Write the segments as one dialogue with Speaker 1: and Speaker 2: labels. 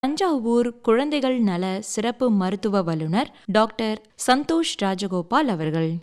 Speaker 1: தஞ்சாவூர் குழந்தைகள் நல சிறப்பு மருத்துவ வல்லுநர் டாக்டர் சந்தோஷ் ராஜகோபால் அவர்கள்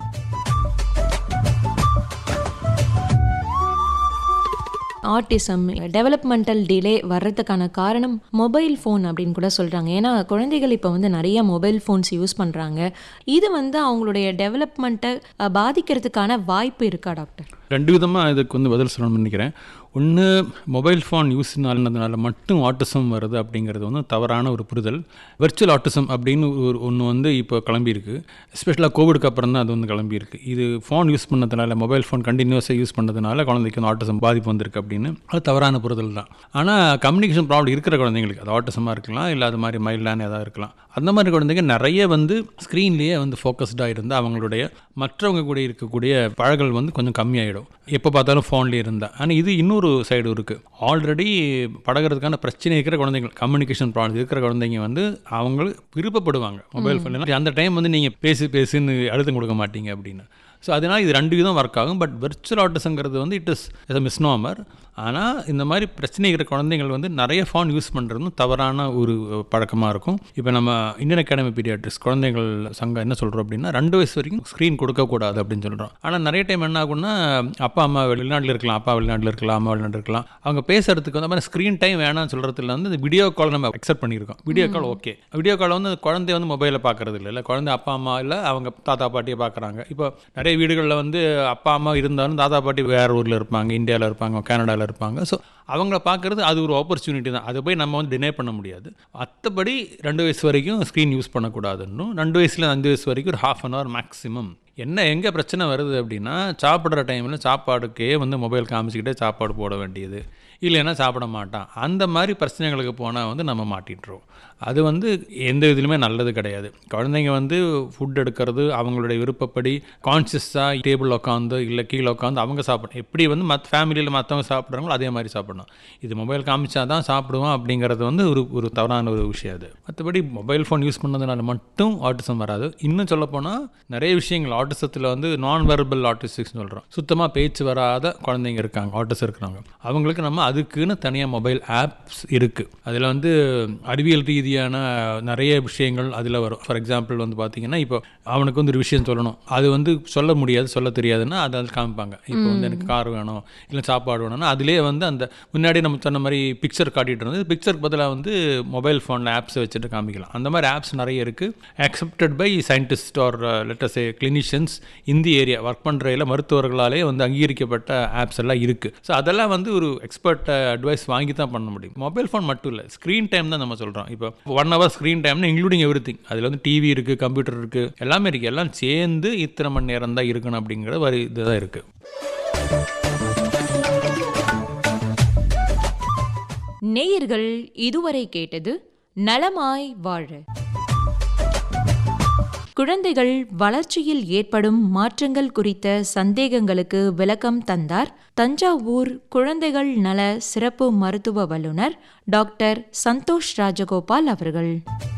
Speaker 1: ஆட்டிசம் டெவலப்மெண்டல் டிலே வர்றதுக்கான காரணம் மொபைல் ஃபோன் அப்படின்னு கூட சொல்கிறாங்க ஏன்னா குழந்தைகள் இப்போ வந்து நிறைய மொபைல் ஃபோன்ஸ் யூஸ் பண்ணுறாங்க இது வந்து அவங்களுடைய டெவலப்மெண்ட்டை பாதிக்கிறதுக்கான வாய்ப்பு இருக்கா டாக்டர்
Speaker 2: ரெண்டு விதமாக இதுக்கு வந்து பதில் சொல்லணும்னு நினைக்கிறேன் ஒன்று மொபைல் ஃபோன் யூஸ்னாலதுனால மட்டும் ஆட்டிசம் வருது அப்படிங்கிறது வந்து தவறான ஒரு புரிதல் வெர்ச்சுவல் ஆட்டிசம் அப்படின்னு ஒரு ஒன்று வந்து இப்போ கிளம்பியிருக்கு எஸ்பெஷலாக கோவிடுக்கு அப்புறம் தான் அது வந்து கிளம்பியிருக்கு இது ஃபோன் யூஸ் பண்ணதுனால மொபைல் ஃபோன் கண்டினியூஸாக யூஸ் பண்ணதுனால குழந்தைக்கு வந்து ஆட்டிசம் பாதிப்பு வந்திருக்கு அப்படின்னு அது தவறான புரிதல் தான் ஆனால் கம்யூனிகேஷன் ப்ராப்ளம் இருக்கிற குழந்தைங்களுக்கு அது ஆட்டிசமாக இருக்கலாம் இல்லை அது மாதிரி மைல்டான ஏதாவது இருக்கலாம் அந்த மாதிரி குழந்தைங்க நிறைய வந்து ஸ்க்ரீன்லேயே வந்து ஃபோக்கஸ்டாக இருந்து அவங்களுடைய மற்றவங்க கூட இருக்கக்கூடிய பழகல் வந்து கொஞ்சம் கம்மியாயிடும் எப்போ பார்த்தாலும் ஃபோன்லேயே இருந்தால் ஆனால் இது இன்னொரு சைடு இருக்குது ஆல்ரெடி பழகிறதுக்கான பிரச்சனை இருக்கிற குழந்தைகள் கம்யூனிகேஷன் ப்ராப்ளம் இருக்கிற குழந்தைங்க வந்து அவங்க விருப்பப்படுவாங்க மொபைல் ஃபோன் அந்த டைம் வந்து நீங்கள் பேசி பேசுன்னு அழுத்தம் கொடுக்க மாட்டீங்க அப்படின்னு ஸோ அதனால் இது ரெண்டு விதம் ஒர்க் ஆகும் பட் வெர்ச்சுவல் ஆட்டிசங்கிறது வந்து it is as a misnomer ஆனால் இந்த மாதிரி பிரச்சனை இருக்கிற குழந்தைகள் வந்து நிறைய ஃபோன் யூஸ் பண்ணுறதும் தவறான ஒரு பழக்கமாக இருக்கும் இப்போ நம்ம இந்தியன் அகாடமி பீடியாட்ரிக்ஸ் குழந்தைகள் சங்கம் என்ன சொல்கிறோம் அப்படின்னா ரெண்டு வயசு வரைக்கும் ஸ்க்ரீன் கொடுக்கக்கூடாது அப்படின்னு சொல்கிறோம் ஆனால் நிறைய டைம் என்ன ஆகும்னா அப்பா அம்மா வெளிநாட்டில் இருக்கலாம் அப்பா வெளிநாட்டில் இருக்கலாம் அம்மா வெளிநாட்டில் இருக்கலாம் அவங்க பேசுறதுக்கு வந்து மாதிரி ஸ்க்ரீன் டைம் வேணாம்னு சொல்கிறதுல வந்து இந்த வீடியோ கால் நம்ம அக்செப்ட் பண்ணியிருக்கோம் video call okay video call வந்து குழந்தை வந்து மொபைலில் பார்க்குறது இல்லை இல்லை குழந்தை அப்பா அம்மா இல்லை அவங்க தாத்தா பாட்டியை பார்க்குறாங்க இப்போ நிறைய வீடுகளில் வந்து அப்பா அம்மா இருந்தாலும் தாத்தா பாட்டி வேறு ஊரில் இருப்பாங்க இந்தியாவில் இருப்பாங்க கனடாவில் இருப்பாங்க ஸோ அவங்கள பார்க்குறது அது ஒரு ஆப்பர்ச்சுனிட்டி தான் அதை போய் நம்ம வந்து டினை பண்ண முடியாது மற்றபடி ரெண்டு வயசு வரைக்கும் ஸ்க்ரீன் யூஸ் பண்ணக்கூடாதுன்னும் ரெண்டு வயசுல அஞ்சு வயசு வரைக்கும் ஒரு ஹாஃப் அன் ஹவர் மேக்ஸிமம் என்ன எங்கே பிரச்சனை வருது அப்படின்னா சாப்பிட்ற டைமில் சாப்பாடுக்கே வந்து மொபைல் காமிச்சிக்கிட்டே சாப்பாடு போட வேண்டியது இல்லைன்னா சாப்பிட மாட்டான் அந்த மாதிரி பிரச்சனைகளுக்கு போனால் வந்து நம்ம மாட்டிட்டுருவோம் அது வந்து எந்த இதுலையுமே நல்லது கிடையாது குழந்தைங்க வந்து ஃபுட் எடுக்கிறது அவங்களுடைய விருப்பப்படி கான்சியஸாக டேபிள் உட்காந்து இல்லை கீழே உட்காந்து அவங்க சாப்பிடணும் எப்படி வந்து மற்ற ஃபேமிலியில் மற்றவங்க சாப்பிட்றாங்களோ அதே மாதிரி சாப்பிடணும் இது மொபைல் காமிச்சா தான் சாப்பிடுவோம் அப்படிங்கிறது வந்து ஒரு ஒரு தவறான ஒரு விஷயம் அது மற்றபடி மொபைல் ஃபோன் யூஸ் பண்ணதுனால மட்டும் ஆட்டிசம் வராது இன்னும் சொல்லப்போனால் நிறைய விஷயங்கள் ஆட்டிசத்தில் வந்து நான் வெர்பல் ஆட்டிஸ்டிக்ஸ்னு சொல்கிறோம் சுத்தமாக பேச்சு வராத குழந்தைங்க இருக்காங்க ஆட்டிஸ் இருக்கிறவங்க அவங்களுக்கு நம்ம அதுக்குன்னு தனியாக மொபைல் ஆப்ஸ் இருக்குது அதில் வந்து அறிவியல் ரீதியான நிறைய விஷயங்கள் அதில் வரும் ஃபார் எக்ஸாம்பிள் வந்து பார்த்தீங்கன்னா இப்போ அவனுக்கு வந்து ஒரு விஷயம் சொல்லணும் அது வந்து சொல்ல முடியாது சொல்ல தெரியாதுன்னா அதை அது காமிப்பாங்க இப்போ வந்து எனக்கு கார் வேணும் இல்லை சாப்பாடு வேணும்னா அதிலே வந்து அந்த முன்னாடி நம்ம சொன்ன மாதிரி பிக்சர் காட்டிகிட்டு இருந்தது பிக்சருக்கு பதிலாக வந்து மொபைல் ஃபோனில் ஆப்ஸை வச்சுட்டு காமிக்கலாம் அந்த மாதிரி ஆப்ஸ் நிறைய இருக்குது accepted by scientist or let's clinicians in the area work பண்ணுறையில் மருத்துவர்களாலே வந்து அங்கீகரிக்கப்பட்ட ஆப்ஸ் எல்லாம் இருக்குது ஸோ அதெல்லாம் வந்து ஒரு எக்ஸ்பர்ட் அட்வைஸ் வாங்கி தான் பண்ண முடியும் மொபைல் ஃபோன் மட்டும் இல்லை ஸ்க்ரீன் டைம் தான் நம்ம சொல்கிறோம் இப்போ ஒன் ஹவர் ஸ்க்ரீன் டைம்னு இன்க்ளூடிங் எவ்ரி திங் அதில் வந்து டிவி இருக்குது கம்ப்யூட்டர் இருக்குது எல்லாமே இருக்குது எல்லாம் சேர்ந்து இத்தனை மணி நேரம் தான் இருக்கணும் அப்படிங்கிற ஒரு இதுதான் இருக்குது
Speaker 1: நேயர்கள் இதுவரை கேட்டது நலமாய் வாழ குழந்தைகள் வளர்ச்சியில் ஏற்படும் மாற்றங்கள் குறித்த சந்தேகங்களுக்கு விளக்கம் தந்தார் தஞ்சாவூர் குழந்தைகள் நல சிறப்பு மருத்துவ வல்லுநர் டாக்டர் சந்தோஷ் ராஜகோபால் அவர்கள்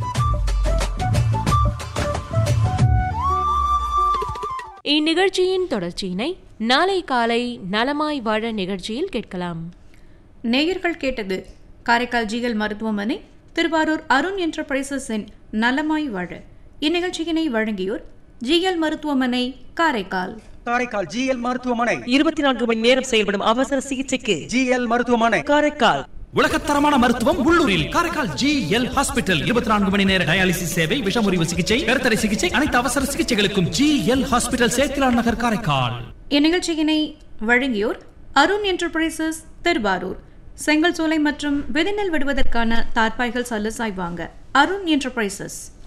Speaker 1: இந்நிகழ்ச்சியின் தொடர்ச்சியினை நாளை காலை நலமாய் வாழ நிகழ்ச்சியில் கேட்கலாம்
Speaker 3: நேயர்கள் கேட்டது காரைக்கால் ஜிஎல் மருத்துவமனை திருவாரூர் அருண் என்டர்பிரைசஸின் நலமாய் வாழ இந்நிகழ்ச்சியினை வழங்கியோர் ஜிஎல் மருத்துவமனை காரைக்கால்
Speaker 4: காரைக்கால் ஜிஎல் மருத்துவமனை
Speaker 5: இருபத்தி நான்கு மணி நேரம் செயல்படும் அவசர சிகிச்சைக்கு
Speaker 4: ஜிஎல் மருத்துவமனை
Speaker 5: காரைக்கால்
Speaker 6: உலகத்தரமான மருத்துவம் உள்ளூரில் காரைக்கால் ஜி எல் ஹாஸ்பிட்டல் இருபத்தி நான்கு மணி நேர டயாலிசிஸ் சேவை விஷமுறிவு சிகிச்சை கருத்தடை சிகிச்சை அனைத்து அவசர சிகிச்சைகளுக்கும் ஜி எல் ஹாஸ்பிட்டல் சேத்திலான் நகர் காரைக்கால்
Speaker 3: இந்நிகழ்ச்சியினை வழங்கியோர் அருண் என்டர்பிரைசஸ் திருவாரூர் செங்கல் சோலை மற்றும் விதைநெல் விடுவதற்கான தார்பாய்கள் சல்லுசாய் வாங்க அருண் என்டர்பிரைசஸ்